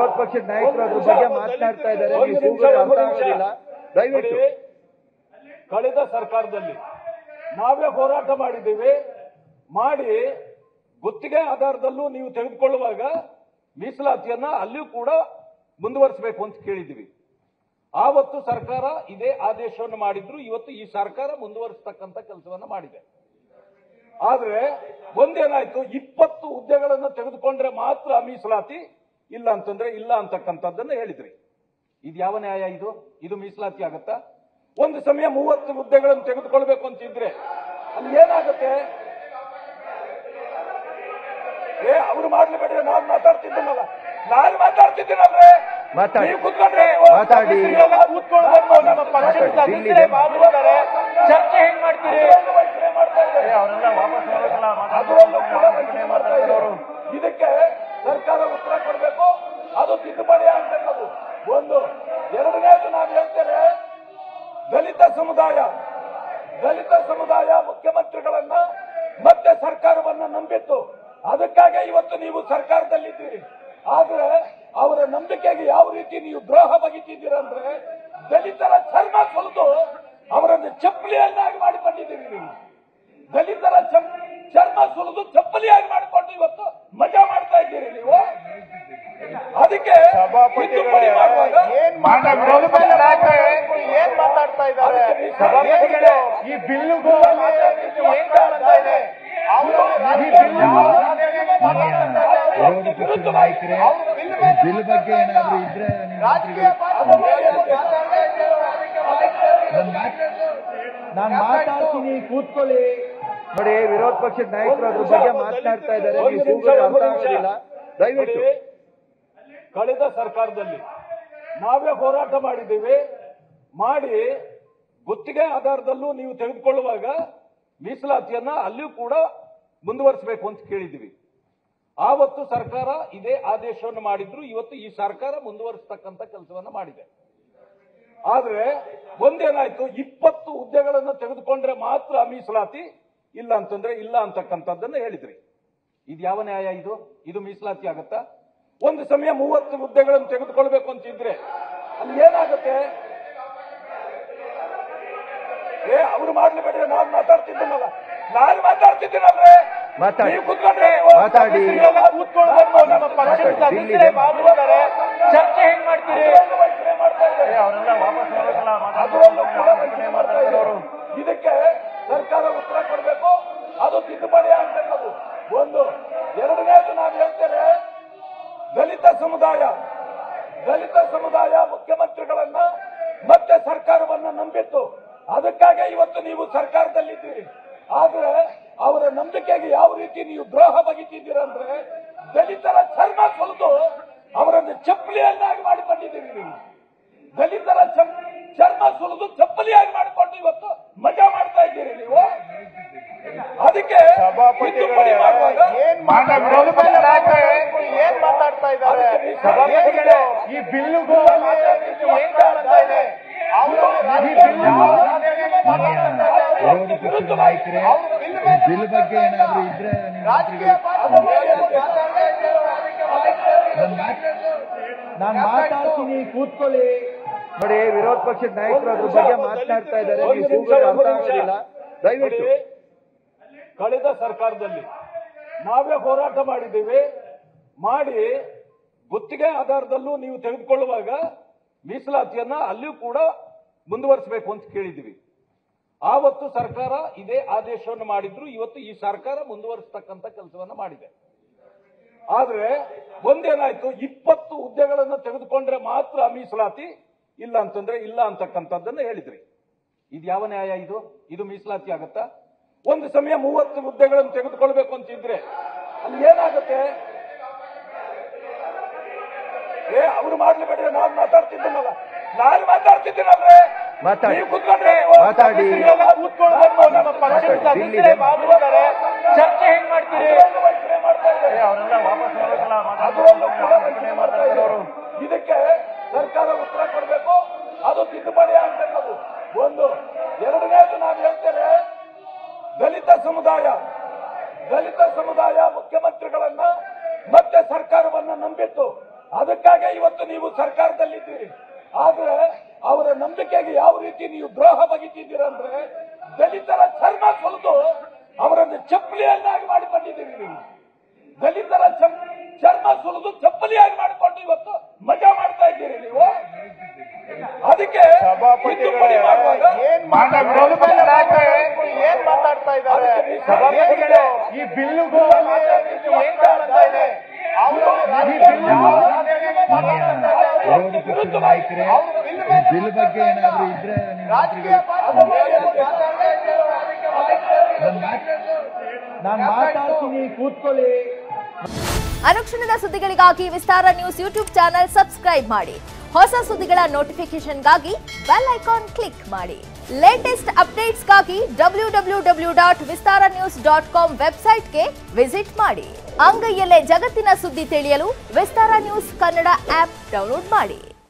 ವಿರೋಧ ಪಕ್ಷದ ನಾಯಕರು ಅದ್ರ ಬಗ್ಗೆ ಮಾತನಾಡ್ತಾ ಇದ್ದಾರೆ ಒಂದು ನೀವು ನಿಮಿಷ, ಕೂಗೋದು ಒಂದು ಅರ್ಥ ನಿಮಿಷ. ಆಗೋದಿಲ್ಲ ದಯವಿಟ್ಟು ನೋಡಿ, ಕಳೆದ ಸರ್ಕಾರದಲ್ಲಿ ನಾವೇ ಹೋರಾಟ ಮಾಡಿದ್ದೀವಿ ಮಾಡಿ ಗುತ್ತಿಗೆ ಆಧಾರದಲ್ಲೂ ನೀವು ತೆಗೆದುಕೊಳ್ಳುವಾಗ ಮೀಸಲಾತಿಯನ್ನ ಅಲ್ಲಿಯೂ ಕೂಡ ಮುಂದುವರಿಸಬೇಕು ಅಂತ ಕೇಳಿದ್ದೀವಿ ಆವತ್ತು ಸರ್ಕಾರ ಇದೇ ಆದೇಶವನ್ನು ಮಾಡಿದ್ರು ಇವತ್ತು ಈ ಸರ್ಕಾರ ಮುಂದುವರಿಸತಕ್ಕಂತ ಕೆಲಸವನ್ನ ಮಾಡಿದೆ ಆದ್ರೆ ಒಂದೇನಾಯ್ತು ಇಪ್ಪತ್ತು ಹುದ್ದೆಗಳನ್ನು ತೆಗೆದುಕೊಂಡ್ರೆ ಮಾತ್ರ ಮೀಸಲಾತಿ ಇಲ್ಲ ಅಂತಂದ್ರೆ ಇಲ್ಲ ಅಂತಕ್ಕಂಥದ್ದನ್ನ ಹೇಳಿದ್ರಿ ಇದು ಯಾವ ನ್ಯಾಯ ಇದು ಇದು ಮೀಸಲಾತಿ ಆಗತ್ತಾ ಒಂದು ಸಮಯ ಮೂವತ್ತು ಹುದ್ದೆಗಳನ್ನು ತೆಗೆದುಕೊಳ್ಬೇಕು ಅಂತಿದ್ರೆ ಅಲ್ಲಿ ಏನಾಗುತ್ತೆ ಏ ಅವ್ರು ಮಾಡ್ಲೇಬೇಡ್ರಿ ನಾನು ಮಾತಾಡ್ತಿದ್ದೀನಲ್ಲ ನಾನು ಮಾತಾಡ್ತಿದ್ದೀನಲ್ವೇ ಮಾತಾಡಿ. ನೀವು ಕೂತ್ಕೊಂಡ್ರೆ ಮಾತಾಡಿ. ನೀವೆಲ್ಲ ಕೂತ್ಕೊಳ್ಬೇಕು ನಮ್ಮ ಪಕ್ಷದ ಮಾತಾಡಿ. ಸದಸ್ಯರೇ ಇಲ್ಲಿ ಮಾತಾಡ್ತಾರೆ ಚರ್ಚೆ ಹೆಂಗ್ ಮಾಡ್ತೀರಿ ಮಾಡ್ತಾ ಇದ್ದಾರೆ ಅದರಲ್ಲೂ ಕೂಡ ವಂಚನೆ ಮಾಡ್ತಾ ಇದ್ದಾರೆ ಅವರು. ಇದಕ್ಕೆ ಸರ್ಕಾರ ಉತ್ತರ ಕೊಡಬೇಕು ಅದು ತಿದ್ದುಪಡಿ ಆಗ್ಬೇಕದು ಒಂದು ಎರಡನೇದು ನಾನು ಹೇಳ್ತೇನೆ ದಲಿತ ಸಮುದಾಯ ದಲಿತ ಸಮುದಾಯ ಮುಖ್ಯಮಂತ್ರಿಗಳನ್ನ ಮತ್ತೆ ಸರ್ಕಾರವನ್ನ ನಂಬಿತ್ತು ಅದಕ್ಕಾಗಿ ಇವತ್ತು ನೀವು ಸರ್ಕಾರದಲ್ಲಿದ್ದೀರಿ ಆದ್ರೆ ಅವರ ನಂಬಿಕೆಗೆ ಯಾವ ರೀತಿ ನೀವು ದ್ರೋಹ ಬಗೆತಿದ್ದೀರಂದ್ರೆ ದಲಿತರ ಚರ್ಮ ಸುಲಿದು ಅವರನ್ನು ಚಪ್ಪಲಿಯನ್ನಾಗಿ ಮಾಡಿಕೊಂಡಿದ್ದೀರಿ ನೀವು ದಲಿತರ ಚಮ್- ಚರ್ಮ ಸುಲಿದು ಚಪ್ಪಲಿಯಾಗಿ ಮಾಡಿಕೊಂಡು ಇವತ್ತು ಮಜಾ ಮಾಡ್ತಾ ಇದ್ದೀರಿ ನೀವು ಅದಕ್ಕೆ ತಿದ್ದುಪಡಿ ಮಾಡುವಾಗ ಏನ್ ಮಾತಾಡ್ತಾ ಏನ್ ಮಾತಾಡ್ತಾ ಇದ್ದಾರೆ ಸಭಾಪತಿಗಳೇ, ಈ ಬಿಲ್ಲುಗೂ ಏನ್ ಸಂಬಂಧ ಇದೆ ಅವರು ಮಾನ್ಯ ವಿರೋಧ ಪಕ್ಷದ ನಾಯಕರೇ ಈ ಬಿಲ್ ಬಗ್ಗೆ ಏನಾದ್ರು ಇದ್ರೆ ನೀವು ರಾಜಕೀಯ ನಾನ್ ಮಾತ್- ನಾನ್ ಮಾತಾಡ್ತೀನಿ ಕೂತ್ಕೊಳ್ಳಿ ನೋಡಿ ವಿರೋಧ ಪಕ್ಷದ ನಾಯಕರು ಅದ್ರ ಬಗ್ಗೆ ಮಾತನಾಡ್ತಾ ಇದ್ದಾರೆ ನೀವು ಒಂದು ನಿಮಿಷ, ಕೂಗೋದು ಒಂದು ಅರ್ಥ ನಿಮಿಷ. ಆಗೋದಿಲ್ಲ ದಯವಿಟ್ಟು ನೋಡಿ, ಕಳೆದ ಸರ್ಕಾರದಲ್ಲಿ ನಾವೇ ಹೋರಾಟ ಮಾಡಿದ್ದೀವಿ ಮಾಡಿ ಗುತ್ತಿಗೆ ಆಧಾರದಲ್ಲೂ ನೀವು ತೆಗೆದುಕೊಳ್ಳುವಾಗ ಮೀಸಲಾತಿಯನ್ನ ಅಲ್ಲಿಯೂ ಕೂಡ ಮುಂದುವರಿಸಬೇಕು ಅಂತ ಕೇಳಿದ್ದೀವಿ ಆವತ್ತು ಸರ್ಕಾರ ಇದೇ ಆದೇಶವನ್ನು ಮಾಡಿದ್ರು ಇವತ್ತು ಈ ಸರ್ಕಾರ ಮುಂದುವರಿಸತಕ್ಕಂತ ಕೆಲಸವನ್ನ ಮಾಡಿದೆ ಆದ್ರೆ ಒಂದೇನಾಯ್ತು ಇಪ್ಪತ್ತು ಹುದ್ದೆಗಳನ್ನು ತೆಗೆದುಕೊಂಡ್ರೆ ಮಾತ್ರ ಮೀಸಲಾತಿ ಇಲ್ಲ ಅಂತಂದ್ರೆ ಇಲ್ಲ ಅಂತಕ್ಕಂಥದ್ದನ್ನ ಹೇಳಿದ್ರಿ ಇದು ಯಾವ ನ್ಯಾಯ ಇದು ಇದು ಮೀಸಲಾತಿ ಆಗತ್ತಾ ಒಂದು ಸಮಯ ಮೂವತ್ತು ಹುದ್ದೆಗಳನ್ನು ತೆಗೆದುಕೊಳ್ಬೇಕು ಅಂತಿದ್ರೆ ಅಲ್ಲಿ ಏನಾಗುತ್ತೆ ಏ ಅವ್ರು ಮಾಡ್ಲೇಬೇಡ್ರಿ ನಾನು ಮಾತಾಡ್ತಿದ್ದೀನಲ್ಲ ನಾನು ಮಾತಾಡ್ತಿದ್ದೀನಲ್ವೇ ಮಾತಾಡಿ. ನೀವು ಕೂತ್ಕೊಂಡ್ರೆ ಮಾತಾಡಿ. ನೀವೆಲ್ಲ ಕೂತ್ಕೊಳ್ಬೇಕು ನಮ್ಮ ಪಕ್ಷದ ಮಾತಾಡಿ. ಸದಸ್ಯರೇ ಇಲ್ಲಿ ಮಾತಾಡ್ತಾರೆ ಚರ್ಚೆ ಹೆಂಗ್ ಮಾಡ್ತೀರಿ ಮಾಡ್ತಾ ಇದ್ದಾರೆ ಅದರಲ್ಲೂ ಕೂಡ ವಂಚನೆ ಮಾಡ್ತಾ ಇದ್ದಾರೆ ಅವರು. ಇದಕ್ಕೆ ಸರ್ಕಾರ ಉತ್ತರ ಕೊಡಬೇಕು ಅದು ತಿದ್ದುಪಡಿ ಆಗ್ಬೇಕದು ಒಂದು ಎರಡನೇದು ನಾನು ಹೇಳ್ತೇನೆ ದಲಿತ ಸಮುದಾಯ ದಲಿತ ಸಮುದಾಯ ಮುಖ್ಯಮಂತ್ರಿಗಳನ್ನ ಮತ್ತೆ ಸರ್ಕಾರವನ್ನ ನಂಬಿತ್ತು ಅದಕ್ಕಾಗಿ ಇವತ್ತು ನೀವು ಸರ್ಕಾರದಲ್ಲಿದ್ದೀರಿ ಆದ್ರೆ ಅವರ ನಂಬಿಕೆಗೆ ಯಾವ ರೀತಿ ನೀವು ದ್ರೋಹ ಬಗೆತಿದ್ದೀರಂದ್ರೆ ದಲಿತರ ಚರ್ಮ ಸುಲಿದು ಅವರನ್ನು ಚಪ್ಪಲಿಯನ್ನಾಗಿ ಮಾಡಿಕೊಂಡಿದ್ದೀರಿ ನೀವು ದಲಿತರ ಚಮ್- ಚರ್ಮ ಸುಲಿದು ಚಪ್ಪಲಿಯಾಗಿ ಮಾಡಿಕೊಂಡು ಇವತ್ತು ಮಜಾ ಮಾಡ್ತಾ ಇದ್ದೀರಿ ನೀವು ಅದಕ್ಕೆ ತಿದ್ದುಪಡಿ ಮಾಡುವಾಗ ಏನ್ ಏನ್ ಮಾತಾಡ್ತಾ ಇದ್ದಾರೆ ಸಭಾಪತಿಗಳೇ, ಈ ಬಿಲ್ಲುಗೂ ಏನ್ ಸಂಬಂಧ ಇದೆ ಅವರು ವಿರೋಧ ಪಕ್ಷದ ನಾಯಕರೇ ಈ ಬಿಲ್ ಬಗ್ಗೆ ಏನಾದ್ರು ಇದ್ರೆ ನೀವು ರಾಜಕೀಯ ನಾನ್ ಮಾತ್- ನಾನ್ ಮಾತಾಡ್ತೀನಿ ಕೂತ್ಕೊಳ್ಳಿ ನೋಡಿ ವಿರೋಧ ಪಕ್ಷದ ನಾಯಕರು ಅದ್ರ ಬಗ್ಗೆ ಮಾತನಾಡ್ತಾ ಇದ್ದಾರೆ ಒಂದು ನೀವು ನಿಮಿಷ, ಕೂಗೋದು ಒಂದು ಅರ್ಥ ನಿಮಿಷ. ಆಗೋದಿಲ್ಲ ದಯವಿಟ್ಟು ನೋಡಿ, ಕಳೆದ ಸರ್ಕಾರದಲ್ಲಿ ನಾವೇ ಹೋರಾಟ ಮಾಡಿದ್ದೀವಿ ಮಾಡಿ ಗುತ್ತಿಗೆ ಆಧಾರದಲ್ಲೂ ನೀವು ತೆಗೆದುಕೊಳ್ಳುವಾಗ ಮೀಸಲಾತಿಯನ್ನ ಅಲ್ಲಿಯೂ ಕೂಡ ಮುಂದುವರಿಸಬೇಕು ಅಂತ ಕೇಳಿದ್ದೀವಿ ಆವತ್ತು ಸರ್ಕಾರ ಇದೇ ಆದೇಶವನ್ನು ಮಾಡಿದ್ರು ಇವತ್ತು ಈ ಸರ್ಕಾರ ಮುಂದುವರಿಸತಕ್ಕಂತ ಕೆಲಸವನ್ನ ಮಾಡಿದೆ ಆದ್ರೆ ಒಂದೇನಾಯ್ತು ಇಪ್ಪತ್ತು ಹುದ್ದೆಗಳನ್ನು ತೆಗೆದುಕೊಂಡ್ರೆ ಮಾತ್ರ ಮೀಸಲಾತಿ ಇಲ್ಲ ಅಂತಂದ್ರೆ ಇಲ್ಲ ಅಂತಕ್ಕಂಥದ್ದನ್ನ ಹೇಳಿದ್ರಿ ಇದು ಯಾವ ನ್ಯಾಯ ಇದು ಇದು ಮೀಸಲಾತಿ ಆಗತ್ತಾ ಒಂದು ಸಮಯ ಮೂವತ್ತು ಹುದ್ದೆಗಳನ್ನು ತೆಗೆದುಕೊಳ್ಬೇಕು ಅಂತಿದ್ರೆ ಅಲ್ಲಿ ಏನಾಗುತ್ತೆ ಏ ಅವ್ರು ಮಾಡ್ಲೇಬೇಡ್ರಿ ನಾನು ಮಾತಾಡ್ತಿದ್ದೀನಲ್ಲ ನಾನು ಮಾತಾಡ್ತಿದ್ದೀನಲ್ವೇ ಮಾತಾಡಿ. ನೀವು ಕೂತ್ಕೊಂಡ್ರೆ ಮಾತಾಡಿ. ನೀವೆಲ್ಲ ಕೂತ್ಕೊಳ್ಬೇಕು ನಮ್ಮ ಪಕ್ಷದ ಮಾತಾಡಿ. ಸದಸ್ಯರೇ ಮಾತಾಡ್ತಾರೆ ಚರ್ಚೆ ಹೆಂಗ್ ಮಾಡ್ತೀರಿ ಮಾಡ್ತಾ ಇದ್ದಾರೆ ಅದರಲ್ಲೂ ಕೂಡ ವಂಚನೆ ಮಾಡ್ತಾ ಇದ್ದಾರೆ ಅವರು. ಇದಕ್ಕೆ ಸರ್ಕಾರ ಉತ್ತರ ಕೊಡಬೇಕು ಅದು ತಿದ್ದುಪಡಿ ಆಗ್ಬೇಕದು ಒಂದು ಎರಡನೇದು ನಾನು ಹೇಳ್ತೇನೆ ದಲಿತ ಸಮುದಾಯ ದಲಿತ ಸಮುದಾಯ ಮುಖ್ಯಮಂತ್ರಿಗಳನ್ನ ಮತ್ತೆ ಸರ್ಕಾರವನ್ನ ನಂಬಿತ್ತು ಅದಕ್ಕಾಗಿ ಇವತ್ತು ನೀವು ಸರ್ಕಾರದಲ್ಲಿದ್ದೀರಿ ಆದ್ರೆ ಅವರ ನಂಬಿಕೆಗೆ ಯಾವ ರೀತಿ ನೀವು ದ್ರೋಹ ಬಗೆತಿದ್ದೀರಂದ್ರೆ ದಲಿತರ ಚರ್ಮ ಸುಲಿದು ಅವರನ್ನು ಚಪ್ಪಲಿಯನ್ನಾಗಿ ಮಾಡಿಕೊಂಡಿದ್ದೀರಿ ನೀವು ದಲಿತರ ಚಮ್- ಚರ್ಮ ಸುಲಿದು ಚಪ್ಪಲಿಯಾಗಿ ಮಾಡಿಕೊಂಡು ಇವತ್ತು ಮಜಾ ಮಾಡ್ತಾ ಇದ್ದೀರಿ ನೀವು ಅದಕ್ಕೆ ತಿದ್ದುಪಡಿ ಮಾಡುವಾಗ ಏನ್ ಮಾತಾಡ್ತಾ ಏನ್ ಮಾತಾಡ್ತಾ ಇದ್ದಾರೆ ಸಭಾಪತಿಗಳೇ, ಈ ಬಿಲ್ಲುಗೂ ಏನ್ ಸಂಬಂಧ ಇದೆ ಅವರು ವಿರೋಧ ಪಕ್ಷದ ನಾಯಕರೇ ಈ ಬಿಲ್ ಬಗ್ಗೆ ಏನಾದ್ರು ಇದ್ರೆ ನೀವು ರಾಜಕೀಯ ನಾನು ಮಾತ್- ನಾನು ಮಾತಾಡ್ತೀನಿ ಕೂತ್ಕೊಳ್ಳಿ ಅನುಕ್ಷಣದ ಸುದ್ದಿಗಳಿಗಾಗಿ Vistara news YouTube channel subscribe ಮಾಡಿ ಹೊಸ ಸುದ್ದಿಗಳ ನೋಟಿಫಿಕೇಶನ್ಗಾಗಿ ಬೆಲ್ ಐಕಾನ್ ಕ್ಲಿಕ್ ಮಾಡಿ ಲೇಟೆಸ್ಟ್ ಅಪ್ಡೇಟ್ಸ್ಗಾಗಿ W W W dot Vistara news dot com ವೆಬ್ಸೈಟ್ಗೆ ವಿಸಿಟ್ ಮಾಡಿ ಅಂಗೈಯಲ್ಲೇ ಜಗತ್ತಿನ ಸುದ್ದಿ ತಿಳಿಯಲು Vistara news Kannada app download ಮಾಡಿ